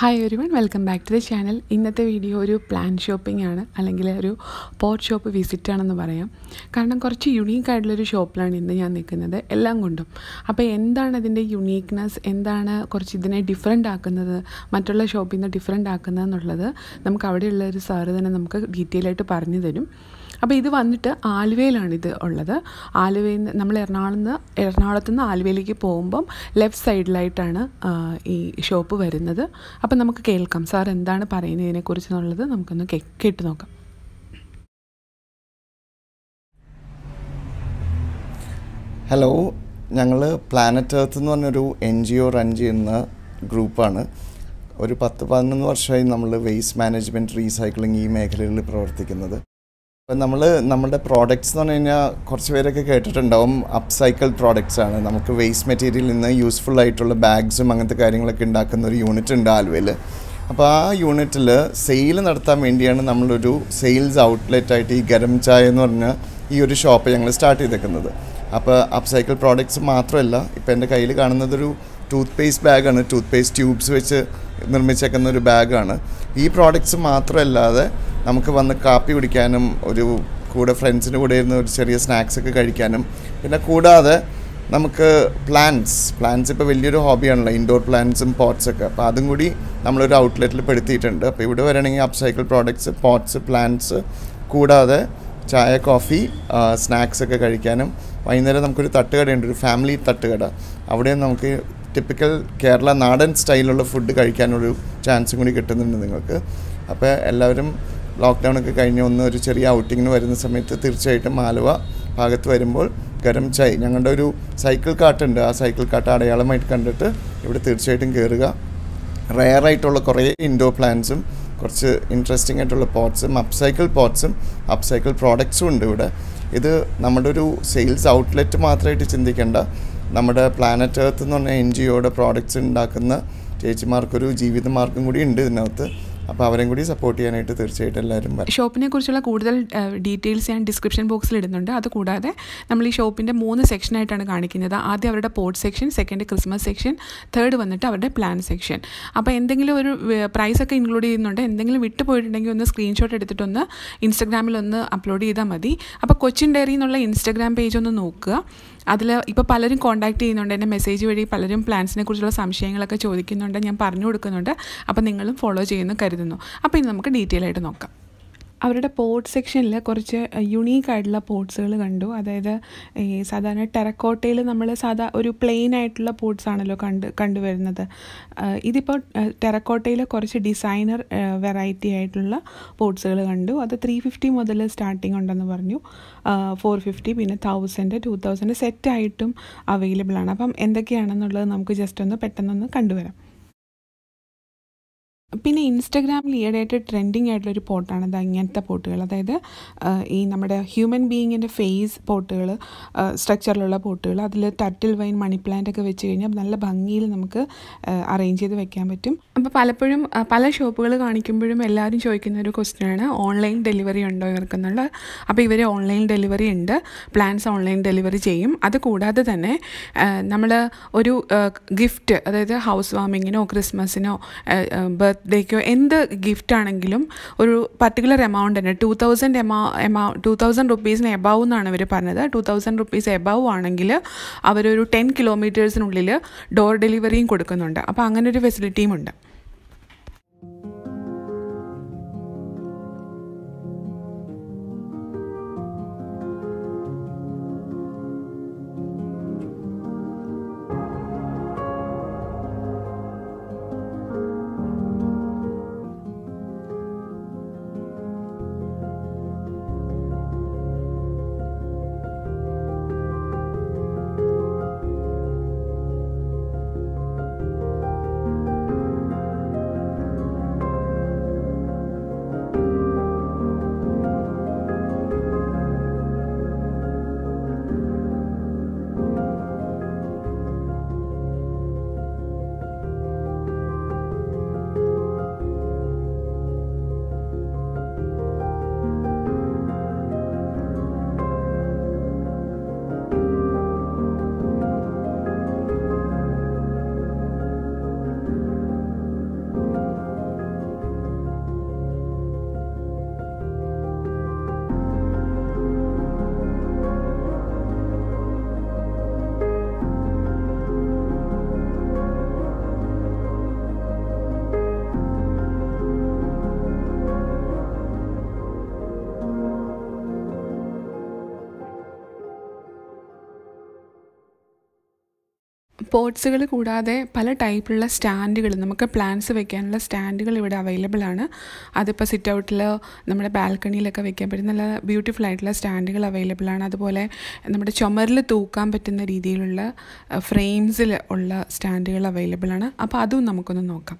hi everyone welcome back to the channel ഇന്നത്തെ video ഒരു plant shopping ആണ് അല്ലെങ്കിൽ ഒരു പോട്ട് ഷോപ്പ് വിസിറ്റ് ആണെന്ന് പറയാം കാരണം കുറച്ച് യുണീക്ക് ആയിട്ടുള്ളൊരു ഷോപ്പിലാണ് ഇന്ന് ഞാൻ നിൽക്കുന്നത് എല്ലാം കൊണ്ടും അപ്പോൾ എന്താണ് അതിൻ്റെ യുണീക്ക്നെസ് എന്താണ് കുറച്ച് ഇതിനെ ഡിഫറെൻ്റ് ആക്കുന്നത് മറ്റുള്ള ഷോപ്പിൽ നിന്ന് ഡിഫറെൻ്റ് ആക്കുന്നത് എന്നുള്ളത് നമുക്ക് അവിടെയുള്ള ഒരു സാറ് തന്നെ നമുക്ക് ഡീറ്റെയിൽ ആയിട്ട് പറഞ്ഞു തരും അപ്പോൾ ഇത് വന്നിട്ട് ആലുവയിലാണ് ഇത് ഉള്ളത് ആലുവയിൽ നിന്ന് നമ്മൾ എറണാകുളം നിന്ന് എറണാകുളത്ത് നിന്ന് ആലുവയിലേക്ക് പോകുമ്പം ലെഫ്റ്റ് സൈഡിലായിട്ടാണ് ആ, ഈ ഷോപ്പ് വരുന്നത് അപ്പോൾ നമുക്ക് കേൾക്കാം സാർ എന്താണ് പറയുന്നത് ഇതിനെക്കുറിച്ച് എന്നുള്ളത് നമുക്കൊന്ന് കേ കേട്ട് നോക്കാം ഹലോ ഞങ്ങൾ പ്ലാനറ്റ് എർത്ത് എന്ന് പറഞ്ഞൊരു എൻ ജി ഒ റൺ ചെയ്യുന്ന ഗ്രൂപ്പാണ് ഒരു പത്ത് പതിനൊന്ന് വർഷമായി നമ്മൾ വേസ്റ്റ് മാനേജ്മെൻറ്റ് റീസൈക്ലിംഗ് ഈ മേഖലകളിൽ പ്രവർത്തിക്കുന്നത് അപ്പം നമ്മൾ നമ്മുടെ പ്രോഡക്റ്റ്സ് എന്ന് പറഞ്ഞു കഴിഞ്ഞാൽ കുറച്ച് പേരൊക്കെ കേട്ടിട്ടുണ്ടാവും അപ്സൈക്കിൾ പ്രോഡക്റ്റ്സ് ആണ് നമുക്ക് വേസ്റ്റ് മെറ്റീരിയലിൽ നിന്ന് യൂസ്ഫുൾ ആയിട്ടുള്ള ബാഗ്സും അങ്ങനത്തെ കാര്യങ്ങളൊക്കെ ഉണ്ടാക്കുന്ന ഒരു യൂണിറ്റ് ഉണ്ട് ആലുവയിൽ അപ്പോൾ ആ യൂണിറ്റിൽ സെയിൽ നടത്താൻ വേണ്ടിയാണ് നമ്മളൊരു സെയിൽസ് ഔട്ട്ലെറ്റ് ആയിട്ട് ഈ ഗരം ചായ എന്ന് പറഞ്ഞ ഈ ഒരു ഷോപ്പ് ഞങ്ങൾ സ്റ്റാർട്ട് ചെയ്തേക്കുന്നത് അപ്പോൾ അപ്സൈക്കിൾ പ്രോഡക്റ്റ്സ് മാത്രമല്ല ഇപ്പോൾ എൻ്റെ കയ്യിൽ കാണുന്നതൊരു ടൂത്ത് പേസ്റ്റ് ബാഗാണ് ടൂത്ത് പേസ്റ്റ് ട്യൂബ്സ് വെച്ച് നിർമ്മിച്ചേക്കുന്ന ഒരു ബാഗാണ് ഈ പ്രോഡക്റ്റ്സ് മാത്രമല്ലാതെ നമുക്ക് വന്ന് കാപ്പി കുടിക്കാനും ഒരു കൂടെ ഫ്രണ്ട്സിൻ്റെ കൂടെ ഇരുന്ന് ഒരു ചെറിയ സ്നാക്സ് ഒക്കെ കഴിക്കാനും പിന്നെ കൂടാതെ നമുക്ക് പ്ലാന്റ്സ് പ്ലാന്റ്സ് ഇപ്പോൾ വലിയൊരു ഹോബിയാണല്ലോ ഇൻഡോർ പ്ലാന്റ്സും പോട്ട്സ് ഒക്കെ അപ്പോൾ അതും കൂടി നമ്മളൊരു ഔട്ട്ലെറ്റിൽ പെടുത്തിയിട്ടുണ്ട് അപ്പോൾ ഇവിടെ വരണമെങ്കിൽ അപ്സൈക്കിൾ പ്രോഡക്ട്സ് പോട്ട്സ് പ്ലാന്റ്സ് കൂടാതെ ചായ കോഫി സ്നാക്സ് ഒക്കെ കഴിക്കാനും വൈകുന്നേരം നമുക്കൊരു തട്ടുകടയുണ്ട് ഒരു ഫാമിലി തട്ടുകട അവിടെയും നമുക്ക് ടിപ്പിക്കൽ കേരള നാടൻ സ്റ്റൈലുള്ള ഫുഡ് കഴിക്കാനൊരു ചാൻസും കൂടി കിട്ടുന്നുണ്ട് നിങ്ങൾക്ക് അപ്പോൾ എല്ലാവരും ലോക്ക്ഡൗൺ ഒക്കെ കഴിഞ്ഞ് ഒന്ന് ഒരു ചെറിയ ഔട്ടിങ്ങിന് വരുന്ന സമയത്ത് തീർച്ചയായിട്ടും ആലുവ ഭാഗത്ത് വരുമ്പോൾ ഗരം ചായ് ഞങ്ങളുടെ ഒരു സൈക്കിൾ കാട്ടുണ്ട് ആ സൈക്കിൾ കാട്ട് അടയാളമായിട്ട് കണ്ടിട്ട് ഇവിടെ തീർച്ചയായിട്ടും കയറുക റെയർ ആയിട്ടുള്ള കുറേ ഇൻഡോർ പ്ലാന്റ്സും കുറച്ച് ഇൻട്രസ്റ്റിംഗ് ആയിട്ടുള്ള പോട്ട്സും അപ്സൈക്കിൾ പോട്ട്സും അപ്സൈക്കിൾ പ്രോഡക്ട്സും ഉണ്ട് ഇവിടെ ഇത് നമ്മുടെ ഒരു സെയിൽസ് ഔട്ട്ലെറ്റ് മാത്രമായിട്ട് ചിന്തിക്കേണ്ട നമ്മുടെ പ്ലാനറ്റ് എർത്ത് എന്ന് പറഞ്ഞ എൻ ജി ഒയുടെ പ്രോഡക്റ്റ്സ് ഉണ്ടാക്കുന്ന ചേച്ചിമാർക്കൊരു ജീവിതമാർഗം കൂടി ഉണ്ട് ഇതിനകത്ത് അപ്പോൾ അവരെയും കൂടി സപ്പോർട്ട് ചെയ്യാനായിട്ട് തീർച്ചയായിട്ടും എല്ലാവരും വരണം ഷോപ്പിനെ കുറിച്ചുള്ള കൂടുതൽ ഡീറ്റെയിൽസ് ഞാൻ ഡിസ്ക്രിപ്ഷൻ ബോക്സിൽ ഇടുന്നുണ്ട് അതുകൂടാതെ നമ്മൾ ഈ ഷോപ്പിൻ്റെ മൂന്ന് സെക്ഷനായിട്ടാണ് കാണിക്കുന്നത് ആദ്യം അവരുടെ pot section second Christmas section third വന്നിട്ട് അവരുടെ പ്ലാൻ സെക്ഷൻ അപ്പോൾ എന്തെങ്കിലും ഒരു പ്രൈസ് ഒക്കെ ഇൻക്ലൂഡ് ചെയ്യുന്നുണ്ട് എന്തെങ്കിലും വിട്ടുപോയിട്ടുണ്ടെങ്കിൽ ഒന്ന് സ്ക്രീൻഷോട്ട് എടുത്തിട്ടൊന്ന് ഇൻസ്റ്റഗ്രാമിൽ ഒന്ന് അപ്ലോഡ് ചെയ്താൽ മതി അപ്പോൾ കൊച്ചിൻ ഡയറി എന്നുള്ള ഇൻസ്റ്റഗ്രാം പേജ് ഒന്ന് നോക്കുക അതിൽ ഇപ്പോൾ പലരും കോൺടാക്ട് ചെയ്യുന്നുണ്ട് എൻ്റെ മെസ്സേജ് വഴി പലരും പ്ലാൻസിനെ കുറിച്ചുള്ള സംശയങ്ങളൊക്കെ ചോദിക്കുന്നുണ്ട് ഞാൻ പറഞ്ഞു കൊടുക്കുന്നുണ്ട് അപ്പോൾ നിങ്ങളും ഫോളോ ചെയ്യുമെന്ന് കരുതുന്നു അപ്പോൾ ഇനി നമുക്ക് ഡീറ്റെയിൽ ആയിട്ട് നോക്കാം അവരുടെ പോർട്ട് സെക്ഷനിൽ കുറച്ച് യുണീക്ക് ആയിട്ടുള്ള പോർട്സുകൾ കണ്ടു അതായത് ഈ സാധാരണ ടെറക്കോട്ടയിൽ നമ്മൾ സാധാ ഒരു പ്ലെയിൻ ആയിട്ടുള്ള പോർട്സ് ആണല്ലോ കണ്ട് കണ്ടുവരുന്നത് ആഹ് ഇതിപ്പോൾ ടെറക്കോട്ടയിൽ കുറച്ച് ഡിസൈനർ വെറൈറ്റി ആയിട്ടുള്ള പോർട്സുകൾ കണ്ടു അത് ത്രീ ഫിഫ്റ്റി മുതൽ സ്റ്റാർട്ടിംഗ് ഉണ്ടെന്ന് പറഞ്ഞു ഫോർ ഫിഫ്റ്റി പിന്നെ തൗസൻഡ് ടു തൗസൻഡ് സെറ്റായിട്ടും അവൈലബിൾ ആണ് അപ്പം എന്തൊക്കെയാണെന്നുള്ളത് നമുക്ക് ജസ്റ്റ് ഒന്ന് പെട്ടെന്നൊന്ന് കണ്ടുവരാം പിന്നെ ഇൻസ്റ്റഗ്രാമിൽ ഈയിടെയായിട്ട് ട്രെൻഡിങ് ആയിട്ടുള്ളൊരു പോട്ടാണ് ഇത് ഇങ്ങനത്തെ പോട്ടുകൾ അതായത് ആ, ഈ നമ്മുടെ ഹ്യൂമൻ ബീയിങ്ങിൻ്റെ ഫേസ് പോട്ടുകൾ സ്ട്രക്ചറിലുള്ള പോട്ടുകൾ അതിൽ ടട്ടിൽ വൈൻ മണി പ്ലാന്റ് ഒക്കെ വെച്ച് കഴിഞ്ഞാൽ നല്ല ഭംഗിയിൽ നമുക്ക് അറേഞ്ച് ചെയ്ത് വെക്കാൻ പറ്റും അപ്പോൾ പലപ്പോഴും ആ, പല ഷോപ്പുകൾ കാണിക്കുമ്പോഴും എല്ലാവരും ചോദിക്കുന്ന ഒരു ക്വസ്റ്റ്യനാണ് ഓൺലൈൻ ഡെലിവറി ഉണ്ടോ ഇവർക്കെന്നുള്ള അപ്പോൾ ഇവർ ഓൺലൈൻ ഡെലിവറി ഉണ്ട് പ്ലാൻസ് ഓൺലൈൻ ഡെലിവറി ചെയ്യും അത് കൂടാതെ തന്നെ നമ്മൾ ഒരു ഗിഫ്റ്റ് അതായത് ഹൗസ് വാമിങ്ങിനോ ക്രിസ്മസിനോ ബർത്ത്ഡേക്കോ എന്ത് ഗിഫ്റ്റ് ആണെങ്കിലും ഒരു പർട്ടിക്കുലർ എമൗണ്ട് തന്നെ ടു തൗസൻഡ് എമൗ എമൗ ടു തൗസൻഡ് റുപ്പീസിന് എബവ് എന്നാണ് അവർ പറഞ്ഞത് ടു തൗസൻഡ് റുപ്പീസ് എബവ് ആണെങ്കിൽ അവരൊരു ടെൻ കിലോമീറ്റേഴ്സിനുള്ളിൽ ഡോർ ഡെലിവറിയും കൊടുക്കുന്നുണ്ട് അപ്പോൾ അങ്ങനെ ഒരു ഫെസിലിറ്റിയും ഉണ്ട് പോട്ട്സുകൾ കൂടാതെ പല ടൈപ്പിലുള്ള സ്റ്റാൻഡുകൾ നമുക്ക് പ്ലാന്റ്സ് വെക്കാനുള്ള സ്റ്റാൻഡുകൾ ഇവിടെ അവൈലബിൾ ആണ് അതിപ്പോൾ സിറ്റ് ഔട്ടിൽ നമ്മുടെ ബാൽക്കണിയിലൊക്കെ വെക്കാൻ പറ്റുന്ന നല്ല ബ്യൂട്ടിഫുൾ ആയിട്ടുള്ള സ്റ്റാൻഡുകൾ അവൈലബിൾ ആണ് അതുപോലെ നമ്മുടെ ചുമരിൽ തൂക്കാൻ പറ്റുന്ന രീതിയിലുള്ള ഫ്രെയിംസിൽ ഉള്ള സ്റ്റാൻഡുകൾ അവൈലബിൾ ആണ് അപ്പോൾ അതും നമുക്കൊന്ന് നോക്കാം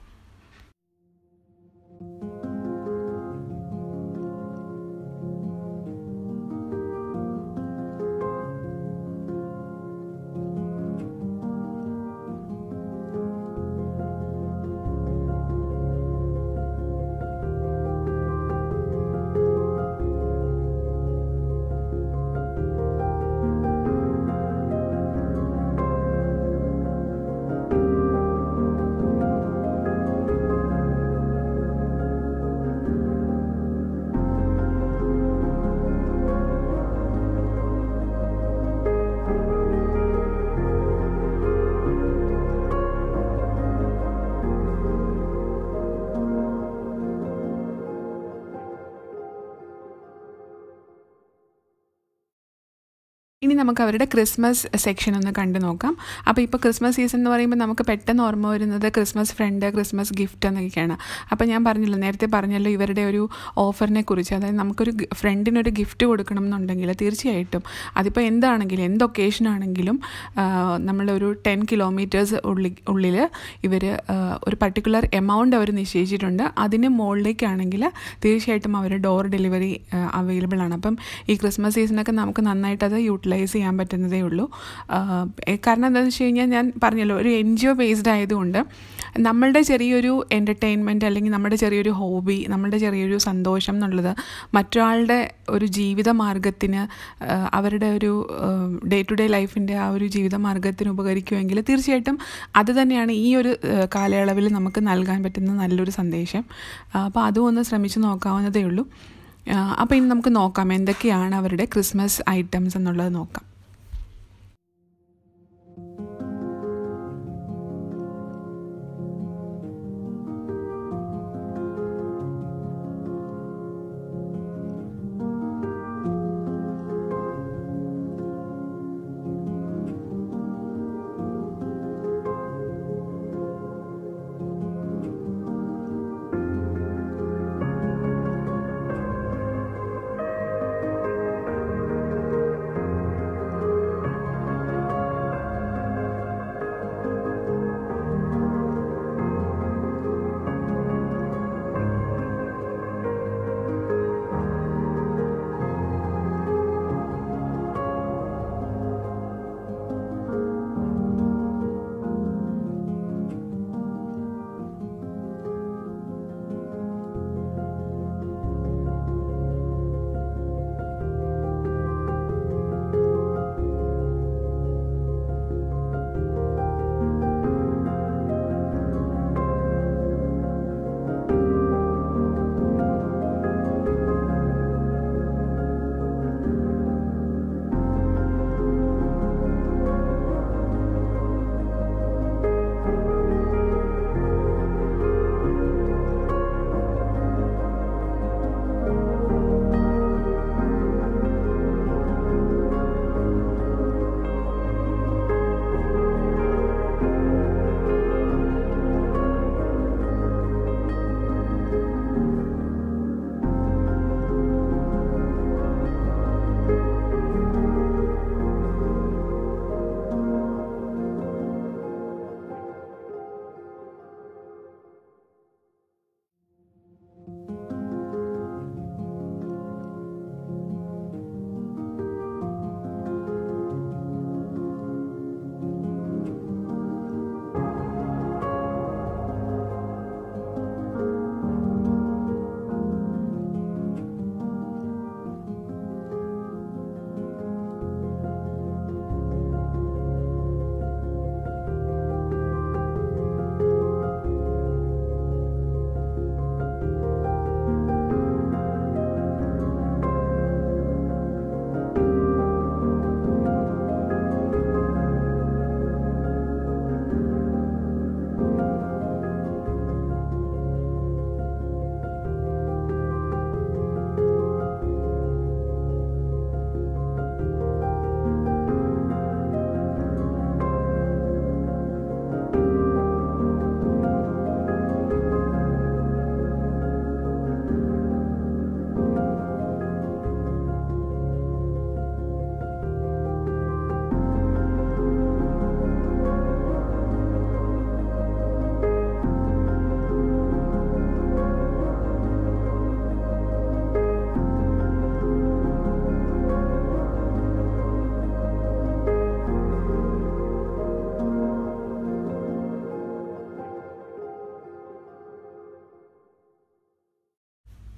ഇനി നമുക്ക് അവരുടെ ക്രിസ്മസ് സെക്ഷൻ ഒന്ന് കണ്ടു നോക്കാം അപ്പോൾ ഇപ്പോൾ ക്രിസ്മസ് സീസൺ എന്ന് പറയുമ്പോൾ നമുക്ക് പെട്ടെന്ന് ഓർമ്മ വരുന്നത് ക്രിസ്മസ് ഫ്രണ്ട് ക്രിസ്മസ് ഗിഫ്റ്റ് എന്നൊക്കെയാണ് അപ്പോൾ ഞാൻ പറഞ്ഞല്ലോ നേരത്തെ പറഞ്ഞല്ലോ ഇവരുടെ ഒരു ഓഫറിനെ കുറിച്ച് അതായത് നമുക്കൊരു ഫ്രണ്ടിനൊരു ഗിഫ്റ്റ് കൊടുക്കണം എന്നുണ്ടെങ്കിൽ തീർച്ചയായിട്ടും അതിപ്പോൾ എന്താണെങ്കിലും എന്ത് ഒക്കേഷൻ ആണെങ്കിലും നമ്മളൊരു ടെൻ കിലോമീറ്റേഴ്സ് ഉള്ളിൽ ഉള്ളിൽ ഇവർ ഒരു പർട്ടിക്കുലർ എമൗണ്ട് അവർ നിശ്ചയിച്ചിട്ടുണ്ട് അതിന് മുകളിലേക്കാണെങ്കിൽ തീർച്ചയായിട്ടും അവർ ഡോർ ഡെലിവറി അവൈലബിൾ ആണ് അപ്പം ഈ ക്രിസ്മസ് സീസണൊക്കെ നമുക്ക് നന്നായിട്ട് അത് യൂട്ടിലൈസ് ചെയ്യാൻ പറ്റുന്നതേ ഉള്ളൂ കാരണം എന്താണെന്ന് വെച്ച് കഴിഞ്ഞാൽ ഞാൻ പറഞ്ഞല്ലോ ഒരു എൻ ജി ഒ ബേസ്ഡ് ആയതുകൊണ്ട് നമ്മളുടെ ചെറിയൊരു എൻ്റർടൈൻമെൻറ്റ് അല്ലെങ്കിൽ നമ്മുടെ ചെറിയൊരു ഹോബി നമ്മുടെ ചെറിയൊരു സന്തോഷം എന്നുള്ളത് മറ്റൊരാളുടെ ഒരു ജീവിത മാർഗത്തിന് അവരുടെ ഒരു ഡേ ടു ഡേ ലൈഫിൻ്റെ ആ ഒരു ജീവിത മാർഗത്തിന് ഉപകരിക്കുമെങ്കിൽ തീർച്ചയായിട്ടും അത് തന്നെയാണ് ഈ ഒരു കാലയളവിൽ നമുക്ക് നൽകാൻ പറ്റുന്ന നല്ലൊരു സന്ദേശം അപ്പോൾ അതും ഒന്ന് ശ്രമിച്ചു നോക്കാവുന്നതേ ഉള്ളൂ അപ്പോൾ ഇനി നമുക്ക് നോക്കാം എന്തൊക്കെയാണ് അവരുടെ ക്രിസ്മസ് ഐറ്റംസ് എന്നുള്ളത് നോക്കാം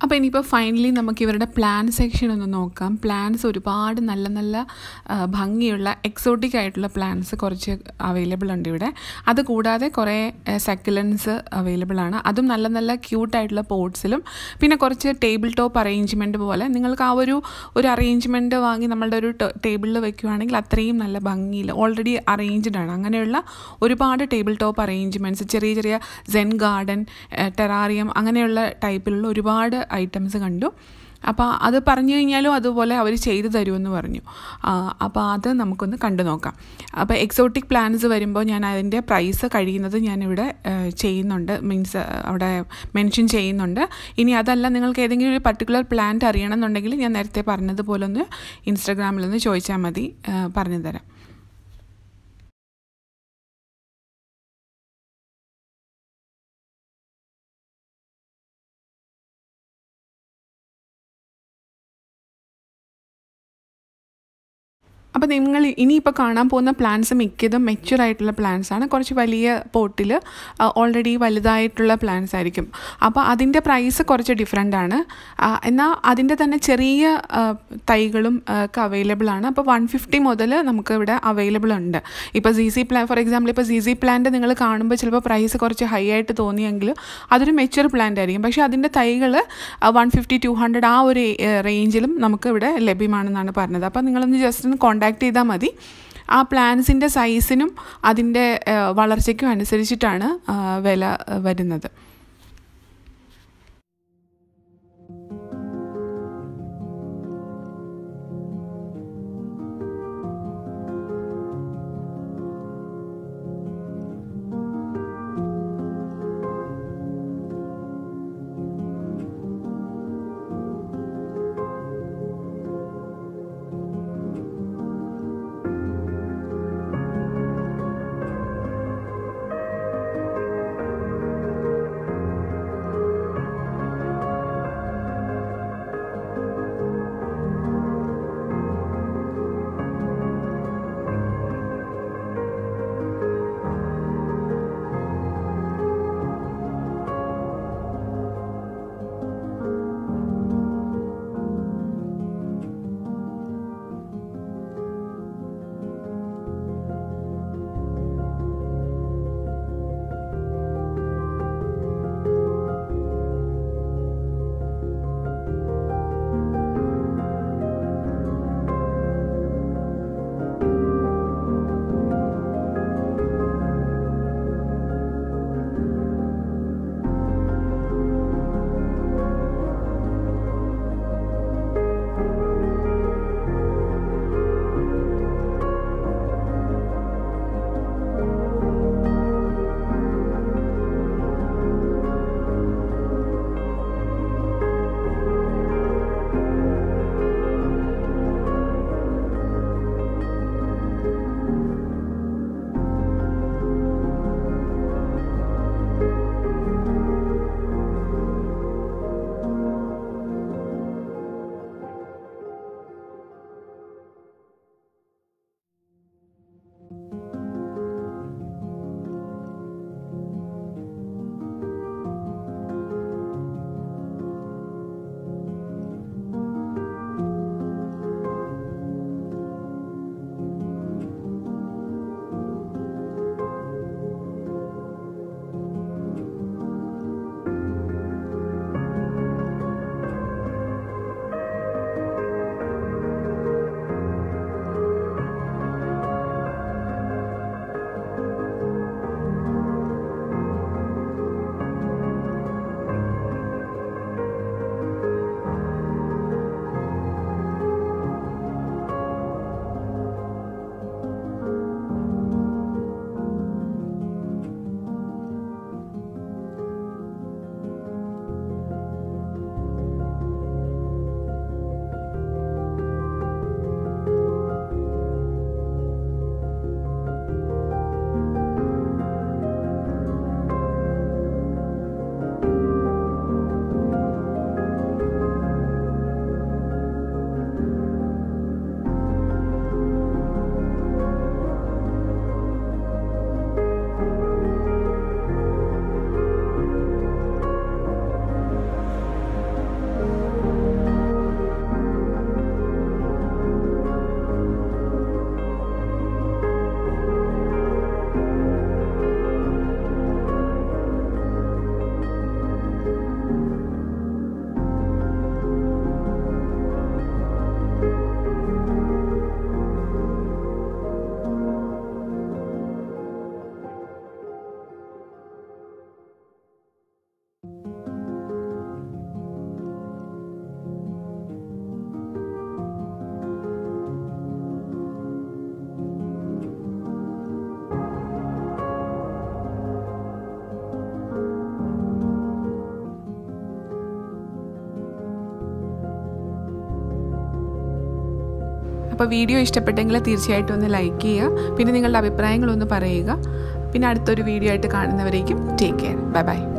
അപ്പോൾ ഇനിയിപ്പോൾ ഫൈനലി നമുക്ക് ഇവരുടെ പ്ലാൻ സെക്ഷൻ ഒന്ന് നോക്കാം പ്ലാൻസ് ഒരുപാട് നല്ല നല്ല ആ, ഭംഗിയുള്ള എക്സോട്ടിക് ആയിട്ടുള്ള പ്ലാൻസ് കുറച്ച് അവൈലബിൾ ഉണ്ട് ഇവിടെ അത് കൂടാതെ കുറേ സെക്കുലൻസ് അവൈലബിൾ ആണ് അതും നല്ല നല്ല ക്യൂട്ടായിട്ടുള്ള പോട്ട്സിലും പിന്നെ കുറച്ച് ടേബിൾ ടോപ്പ് അറേഞ്ച്മെൻറ്റ് പോലെ നിങ്ങൾക്ക് ആ ഒരു ഒരു അറേഞ്ച്മെൻറ്റ് വാങ്ങി നമ്മളുടെ ഒരു ടേബിളിൽ വെക്കുകയാണെങ്കിൽ അത്രയും നല്ല ഭംഗിയിൽ ഓൾറെഡി അറേഞ്ച്ഡ് ആണ് അങ്ങനെയുള്ള ഒരുപാട് ടേബിൾ ടോപ്പ് അറേഞ്ച്മെൻറ്റ്സ് ചെറിയ ചെറിയ സെൻ ഗാർഡൻ ടെറാറിയം അങ്ങനെയുള്ള ടൈപ്പിലുള്ള ഒരുപാട് ഐറ്റംസ് കണ്ടു അപ്പോൾ അത് പറഞ്ഞു കഴിഞ്ഞാലും അതുപോലെ അവർ ചെയ്തു തരുമെന്ന് പറഞ്ഞു ആ, അപ്പോൾ അത് നമുക്കൊന്ന് കണ്ടു നോക്കാം അപ്പോൾ എക്സോട്ടിക് പ്ലാൻസ് വരുമ്പോൾ ഞാൻ അതിൻ്റെ പ്രൈസ് കഴിയുന്നത് ഞാനിവിടെ ആ, ചെയ്യുന്നുണ്ട് മീൻസ് അവിടെ മെൻഷൻ ചെയ്യുന്നുണ്ട് ഇനി അതല്ല നിങ്ങൾക്ക് ഏതെങ്കിലും ഒരു പർട്ടിക്കുലർ പ്ലാന്റ് അറിയണമെന്നുണ്ടെങ്കിൽ ഞാൻ നേരത്തെ പറഞ്ഞതുപോലെ ഒന്ന് ഇൻസ്റ്റാഗ്രാമിൽ ഒന്ന് ചോദിച്ചാൽ മതി ആ, പറഞ്ഞു തരാം അപ്പോൾ നിങ്ങൾ ഇനിയിപ്പോൾ കാണാൻ പോകുന്ന പ്ലാന്റ്സ് മിക്കതും മെച്യൂർ ആയിട്ടുള്ള പ്ലാന്റ്സ് ആണ് കുറച്ച് വലിയ പോട്ടിൽ ഓൾറെഡി വലുതായിട്ടുള്ള പ്ലാന്റ്സ് ആയിരിക്കും അപ്പോൾ അതിൻ്റെ പ്രൈസ് കുറച്ച് ഡിഫറെൻ്റ് ആണ് ആ, എന്നാൽ അതിൻ്റെ തന്നെ ചെറിയ ആ, തൈകളും ആ, ഒക്കെ അവൈലബിൾ ആണ് അപ്പോൾ വൺ ഫിഫ്റ്റി മുതൽ നമുക്ക് ഇവിടെ അവൈലബിൾ ഉണ്ട് ഇപ്പോൾ C C plant for example ഇപ്പോൾ സി സി പ്ലാന്റ് നിങ്ങൾ കാണുമ്പോൾ ചിലപ്പോൾ പ്രൈസ് കുറച്ച് ഹൈ ആയിട്ട് തോന്നിയെങ്കിൽ അതൊരു മെച്യൂർ പ്ലാന്റ് ആയിരിക്കും പക്ഷേ അതിൻ്റെ തൈകൾ വൺ ഫിഫ്റ്റി ടു ഹൺഡ്രഡ് ആ ഒരു റേഞ്ചിലും നമുക്ക് ഇവിടെ ലഭ്യമാണെന്നാണ് പറഞ്ഞത് അപ്പോൾ നിങ്ങളൊന്ന് ജസ്റ്റ് ഒന്ന് കോൺടാക്ട് ചെയ്താൽ മതി ആ പ്ലാൻസിൻ്റെ സൈസിനും അതിൻ്റെ ആ, വളർച്ചയ്ക്കും അനുസരിച്ചിട്ടാണ് ആ, വില ആ, വരുന്നത് അപ്പോൾ വീഡിയോ ഇഷ്ടപ്പെട്ടെങ്കിൽ തീർച്ചയായിട്ടും ഒന്ന് ലൈക്ക് ചെയ്യുക പിന്നെ നിങ്ങളുടെ അഭിപ്രായങ്ങളൊന്ന് പറയുക പിന്നെ അടുത്തൊരു വീഡിയോ ആയിട്ട് കാണുന്നവരേക്കും ടേക്ക് കെയർ ബൈ ബൈ